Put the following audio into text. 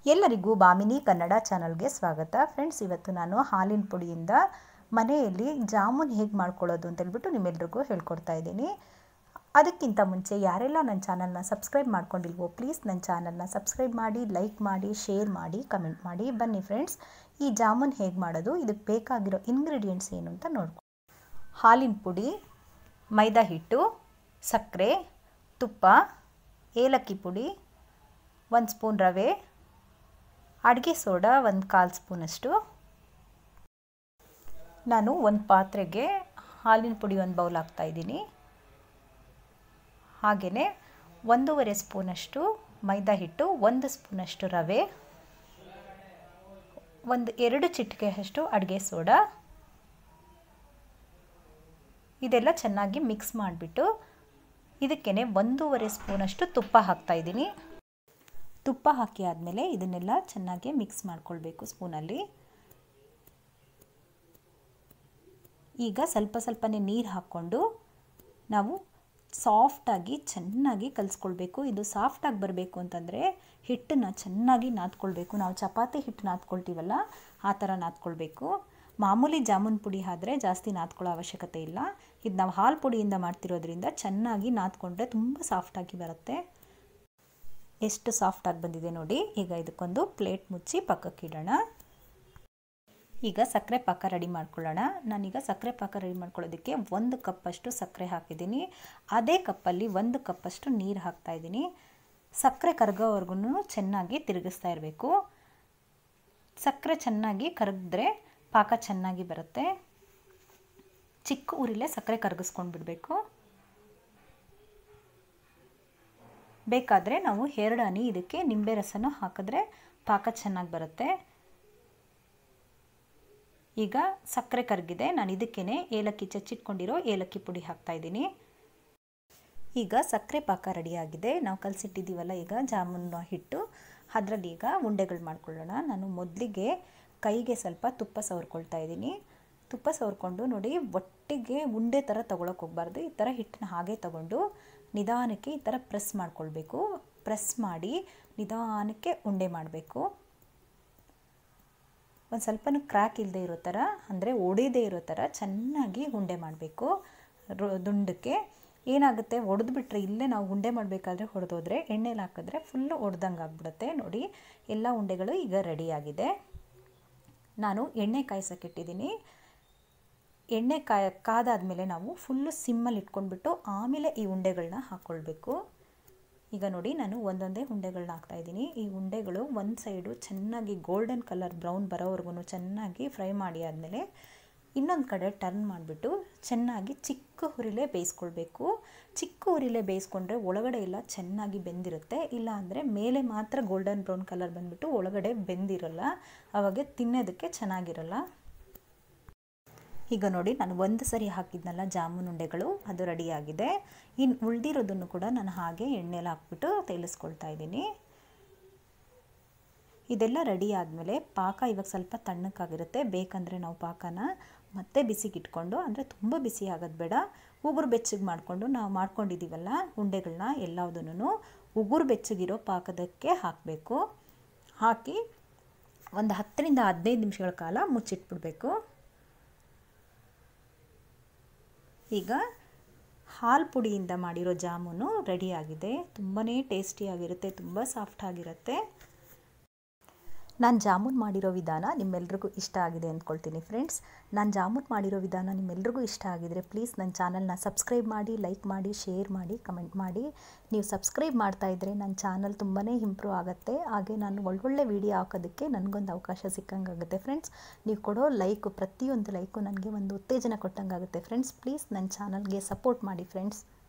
ಎಲ್ಲರಿಗೂ ಬಾಮಿನಿ ಕನ್ನಡ ಚಾನಲ್ಗೆ ಸ್ವಾಗತ ಫ್ರೆಂಡ್ಸ್ ಇವತ್ತು ನಾನು ಹಾಲಿನ ಪುಡಿಯಿಂದ ಮನೆಯಲ್ಲಿ ಜಾಮೂನ್ ಹೇಗೆ ಮಾಡ್ಕೊಳ್ಳೋದು ಅಂತ ಹೇಳ್ಬಿಟ್ಟು ನಿಮ್ಮೆಲ್ರಿಗೂ ಹೇಳ್ಕೊಡ್ತಾ ಇದ್ದೀನಿ ಅದಕ್ಕಿಂತ ಮುಂಚೆ ಯಾರೆಲ್ಲ ನನ್ನ ಚಾನಲ್ನ ಸಬ್ಸ್ಕ್ರೈಬ್ ಮಾಡ್ಕೊಂಡಿಲ್ವೋ ಪ್ಲೀಸ್ ನನ್ನ ಚಾನಲ್ನ ಸಬ್ಸ್ಕ್ರೈಬ್ ಮಾಡಿ ಲೈಕ್ ಮಾಡಿ ಶೇರ್ ಮಾಡಿ ಕಮೆಂಟ್ ಮಾಡಿ ಬನ್ನಿ ಫ್ರೆಂಡ್ಸ್ ಈ ಜಾಮೂನ್ ಹೇಗೆ ಮಾಡೋದು ಇದಕ್ಕೆ ಬೇಕಾಗಿರೋ ಇಂಗ್ರೀಡಿಯೆಂಟ್ಸ್ ಏನು ಅಂತ ನೋಡ್ಕೊ ಹಾಲಿನ ಪುಡಿ ಮೈದಾ ಹಿಟ್ಟು ಸಕ್ಕರೆ ತುಪ್ಪ ಏಲಕ್ಕಿ ಪುಡಿ ಒಂದು ಸ್ಪೂನ್ ರವೆ ಅಡುಗೆ ಸೋಡಾ ಒಂದು ಕಾಲು ಸ್ಪೂನಷ್ಟು ನಾನು ಒಂದು ಪಾತ್ರೆಗೆ ಹಾಲಿನ ಪುಡಿ ಒಂದು ಬೌಲ್ ಹಾಕ್ತಾಯಿದ್ದೀನಿ ಹಾಗೆಯೇ ಒಂದೂವರೆ ಸ್ಪೂನಷ್ಟು ಮೈದಾ ಹಿಟ್ಟು ಒಂದು ಸ್ಪೂನಷ್ಟು ರವೆ ಒಂದು ಎರಡು ಚಿಟಿಕೆಯಷ್ಟು ಅಡುಗೆ ಸೋಡಾ ಇದೆಲ್ಲ ಚೆನ್ನಾಗಿ ಮಿಕ್ಸ್ ಮಾಡಿಬಿಟ್ಟು ಇದಕ್ಕೇ ಒಂದೂವರೆ ಸ್ಪೂನಷ್ಟು ತುಪ್ಪ ಹಾಕ್ತಾಯಿದ್ದೀನಿ ತುಪ್ಪ ಹಾಕಿ ಆದಮೇಲೆ ಇದನ್ನೆಲ್ಲ ಚೆನ್ನಾಗಿ ಮಿಕ್ಸ್ ಮಾಡ್ಕೊಳ್ಬೇಕು ಸ್ಪೂನಲ್ಲಿ ಈಗ ಸ್ವಲ್ಪ ಸ್ವಲ್ಪನೇ ನೀರು ಹಾಕ್ಕೊಂಡು ನಾವು ಸಾಫ್ಟಾಗಿ ಚೆನ್ನಾಗಿ ಕಲಿಸ್ಕೊಳ್ಬೇಕು ಇದು ಸಾಫ್ಟಾಗಿ ಬರಬೇಕು ಅಂತಂದರೆ ಹಿಟ್ಟನ್ನು ಚೆನ್ನಾಗಿ ನಾದ್ಕೊಳ್ಬೇಕು ನಾವು ಚಪಾತಿ ಹಿಟ್ಟು ನಾದ್ಕೊಳ್ತೀವಲ್ಲ ಆ ಥರ ನಾದ್ಕೊಳ್ಬೇಕು ಮಾಮೂಲಿ ಜಾಮೂನ್ ಪುಡಿ ಆದರೆ ಜಾಸ್ತಿ ನಾದ್ಕೊಳ್ಳೋ ಅವಶ್ಯಕತೆ ಇಲ್ಲ ಇದು ನಾವು ಹಾಲು ಪುಡಿಯಿಂದ ಮಾಡ್ತಿರೋದ್ರಿಂದ ಚೆನ್ನಾಗಿ ನಾದ್ಕೊಂಡ್ರೆ ತುಂಬ ಸಾಫ್ಟಾಗಿ ಬರುತ್ತೆ ಎಷ್ಟು ಸಾಫ್ಟಾಗಿ ಬಂದಿದೆ ನೋಡಿ ಈಗ ಇದಕ್ಕೊಂದು ಪ್ಲೇಟ್ ಮುಚ್ಚಿ ಪಕ್ಕಕ್ಕಿಡೋಣ ಈಗ ಸಕ್ಕರೆ ಪಾಕ ರೆಡಿ ಮಾಡ್ಕೊಳ್ಳೋಣ ನಾನೀಗ ಸಕ್ಕರೆ ಪಾಕ ರೆಡಿ ಮಾಡ್ಕೊಳ್ಳೋದಕ್ಕೆ ಒಂದು ಕಪ್ಪಷ್ಟು ಸಕ್ಕರೆ ಹಾಕಿದ್ದೀನಿ ಅದೇ ಕಪ್ಪಲ್ಲಿ ಒಂದು ಕಪ್ಪಷ್ಟು ನೀರು ಹಾಕ್ತಾಯಿದ್ದೀನಿ ಸಕ್ಕರೆ ಕರಗೋವರೆಗೂ ಚೆನ್ನಾಗಿ ತಿರುಗಿಸ್ತಾ ಇರಬೇಕು ಸಕ್ಕರೆ ಚೆನ್ನಾಗಿ ಕರಗಿದ್ರೆ ಪಾಕ ಚೆನ್ನಾಗಿ ಬರುತ್ತೆ ಚಿಕ್ಕ ಊರಿಲೇ ಸಕ್ಕರೆ ಕರಗಿಸ್ಕೊಂಡು ಬಿಡಬೇಕು ಬೇಕಾದರೆ ನಾವು ಎರಡು ಹನಿ ಇದಕ್ಕೆ ನಿಂಬೆ ರಸನೂ ಹಾಕಿದ್ರೆ ಪಾಕ ಚೆನ್ನಾಗಿ ಬರುತ್ತೆ ಈಗ ಸಕ್ಕರೆ ಕರಗಿದೆ ನಾನು ಇದಕ್ಕೇ ಏಲಕ್ಕಿ ಚಚ್ಚಿಟ್ಕೊಂಡಿರೋ ಏಲಕ್ಕಿ ಪುಡಿ ಹಾಕ್ತಾಯಿದ್ದೀನಿ ಈಗ ಸಕ್ಕರೆ ಪಾಕ ರೆಡಿಯಾಗಿದೆ ನಾವು ಕಲಸಿಟ್ಟಿದ್ದೀವಲ್ಲ ಈಗ ಜಾಮೂನ್ ಹಿಟ್ಟು ಅದರಲ್ಲಿ ಈಗ ಉಂಡೆಗಳು ಮಾಡ್ಕೊಳ್ಳೋಣ ನಾನು ಮೊದಲಿಗೆ ಕೈಗೆ ಸ್ವಲ್ಪ ತುಪ್ಪ ಸವರ್ಕೊಳ್ತಾ ಇದ್ದೀನಿ ತುಪ್ಪ ಸವರ್ಕೊಂಡು ನೋಡಿ ಒಟ್ಟಿಗೆ ಉಂಡೆ ಥರ ತೊಗೊಳಕ್ಕೆ ಹೋಗಬಾರ್ದು ಈ ಥರ ಹಿಟ್ಟನ್ನ ಹಾಗೆ ತಗೊಂಡು ನಿಧಾನಕ್ಕೆ ಈ ಥರ ಪ್ರೆಸ್ ಮಾಡ್ಕೊಳ್ಬೇಕು ಪ್ರೆಸ್ ಮಾಡಿ ನಿಧಾನಕ್ಕೆ ಉಂಡೆ ಮಾಡಬೇಕು ಒಂದು ಸ್ವಲ್ಪನೂ ಕ್ರ್ಯಾಕ್ ಇಲ್ಲದೆ ಇರೋ ಥರ ಅಂದರೆ ಒಡೆದೇ ಇರೋ ಥರ ಚೆನ್ನಾಗಿ ಉಂಡೆ ಮಾಡಬೇಕು ದುಂಡಕ್ಕೆ ಏನಾಗುತ್ತೆ ಒಡೆದ್ಬಿಟ್ರೆ ಇಲ್ಲೇ ನಾವು ಉಂಡೆ ಮಾಡಬೇಕಾದ್ರೆ ಹೊಡೆದೋದ್ರೆ ಎಣ್ಣೆಲಿ ಹಾಕಿದ್ರೆ ಫುಲ್ಲು ಒಡೆದಂಗೆ ಆಗಿಬಿಡುತ್ತೆ ನೋಡಿ ಎಲ್ಲ ಉಂಡೆಗಳು ಈಗ ರೆಡಿಯಾಗಿದೆ ನಾನು ಎಣ್ಣೆ ಕಾಯಿಸೋಕ್ಕಿಟ್ಟಿದ್ದೀನಿ ಎಣ್ಣೆ ಕಾಯ ಕಾದಾದಮೇಲೆ ನಾವು ಫುಲ್ಲು ಸಿಮ್ಮಲ್ಲಿ ಇಟ್ಕೊಂಡ್ಬಿಟ್ಟು ಆಮೇಲೆ ಈ ಉಂಡೆಗಳನ್ನ ಹಾಕ್ಕೊಳ್ಬೇಕು ಈಗ ನೋಡಿ ನಾನು ಒಂದೊಂದೇ ಉಂಡೆಗಳನ್ನ ಹಾಕ್ತಾಯಿದ್ದೀನಿ ಈ ಉಂಡೆಗಳು ಒಂದು ಸೈಡು ಚೆನ್ನಾಗಿ ಗೋಲ್ಡನ್ ಕಲರ್ ಬ್ರೌನ್ ಬರೋವರೆಗೂ ಚೆನ್ನಾಗಿ ಫ್ರೈ ಮಾಡಿ ಆದಮೇಲೆ ಇನ್ನೊಂದು ಕಡೆ ಟರ್ನ್ ಮಾಡಿಬಿಟ್ಟು ಚೆನ್ನಾಗಿ ಚಿಕ್ಕ ಹುರಿಲೇ ಬೇಯಿಸ್ಕೊಳ್ಬೇಕು ಚಿಕ್ಕ ಹುರಿಲೇ ಬೇಯಿಸ್ಕೊಂಡ್ರೆ ಒಳಗಡೆ ಎಲ್ಲ ಚೆನ್ನಾಗಿ ಬೆಂದಿರುತ್ತೆ ಇಲ್ಲ ಅಂದರೆ ಮೇಲೆ ಮಾತ್ರ ಗೋಲ್ಡನ್ ಬ್ರೌನ್ ಕಲರ್ ಬಂದುಬಿಟ್ಟು ಒಳಗಡೆ ಬೆಂದಿರಲ್ಲ ಆವಾಗ ತಿನ್ನೋದಕ್ಕೆ ಚೆನ್ನಾಗಿರಲ್ಲ ಈಗ ನೋಡಿ ನಾನು ಒಂದು ಸರಿ ಹಾಕಿದ್ನಲ್ಲ ಜಾಮೂನ್ ಉಂಡೆಗಳು ಅದು ರೆಡಿಯಾಗಿದೆ ಇನ್ನು ಉಳಿದಿರೋದನ್ನು ಕೂಡ ನಾನು ಹಾಗೆ ಎಣ್ಣೆಲಿ ಹಾಕ್ಬಿಟ್ಟು ತೇಲಿಸ್ಕೊಳ್ತಾ ಇದ್ದೀನಿ ಇದೆಲ್ಲ ರೆಡಿ ಆದಮೇಲೆ ಪಾಕ ಇವಾಗ ಸ್ವಲ್ಪ ತಣ್ಣಕ್ಕಾಗಿರುತ್ತೆ ಬೇಕಂದರೆ ನಾವು ಪಾಕನ ಮತ್ತೆ ಬಿಸಿಗೆ ಇಟ್ಕೊಂಡು ಅಂದರೆ ತುಂಬ ಬಿಸಿ ಆಗೋದು ಬೇಡ ಉಗುರು ಬೆಚ್ಚಗೆ ಮಾಡಿಕೊಂಡು ನಾವು ಮಾಡ್ಕೊಂಡಿದ್ದೀವಲ್ಲ ಉಂಡೆಗಳನ್ನ ಎಲ್ಲದನ್ನು ಉಗುರು ಬೆಚ್ಚಗಿರೋ ಪಾಕದಕ್ಕೆ ಹಾಕಬೇಕು ಹಾಕಿ ಒಂದು ಹತ್ತರಿಂದ ಹದಿನೈದು ನಿಮಿಷಗಳ ಕಾಲ ಮುಚ್ಚಿಟ್ಬಿಡ್ಬೇಕು ಈಗ ಹಾಲು ಪುಡಿಯಿಂದ ಮಾಡಿರೋ ಜಾಮೂನು ರೆಡಿಯಾಗಿದೆ ತುಂಬಾ ಟೇಸ್ಟಿಯಾಗಿರುತ್ತೆ ತುಂಬ ಸಾಫ್ಟಾಗಿರುತ್ತೆ ನಾನು ಜಾಮೂನ್ ಮಾಡಿರೋ ವಿಧಾನ ನಿಮ್ಮೆಲ್ರಿಗೂ ಇಷ್ಟ ಆಗಿದೆ ಅಂದ್ಕೊಳ್ತೀನಿ ಫ್ರೆಂಡ್ಸ್ ನಾನು ಜಾಮೂನ್ ಮಾಡಿರೋ ವಿಧಾನ ನಿಮ್ಮೆಲ್ರಿಗೂ ಇಷ್ಟ ಆಗಿದರೆ ಪ್ಲೀಸ್ ನನ್ನ ಚಾನಲ್ನ ಸಬ್ಸ್ಕ್ರೈಬ್ ಮಾಡಿ ಲೈಕ್ ಮಾಡಿ ಶೇರ್ ಮಾಡಿ ಕಮೆಂಟ್ ಮಾಡಿ ನೀವು ಸಬ್ಸ್ಕ್ರೈಬ್ ಮಾಡ್ತಾಯಿದ್ರೆ ನನ್ನ ಚಾನಲ್ ತುಂಬಾ ಇಂಪ್ರೂವ್ ಆಗುತ್ತೆ ಹಾಗೆ ನಾನು ಒಳ್ಳೊಳ್ಳೆ ವೀಡಿಯೋ ಹಾಕೋದಕ್ಕೆ ನನಗೊಂದು ಅವಕಾಶ ಸಿಕ್ಕಂಗಾಗುತ್ತೆ ಫ್ರೆಂಡ್ಸ್ ನೀವು ಕೊಡೋ ಲೈಕು ಪ್ರತಿಯೊಂದು ಲೈಕು ನನಗೆ ಒಂದು ಉತ್ತೇಜನ ಕೊಟ್ಟಂಗಾಗುತ್ತೆ ಫ್ರೆಂಡ್ಸ್ ಪ್ಲೀಸ್ ನನ್ನ ಚಾನಲ್ಗೆ ಸಪೋರ್ಟ್ ಮಾಡಿ ಫ್ರೆಂಡ್ಸ್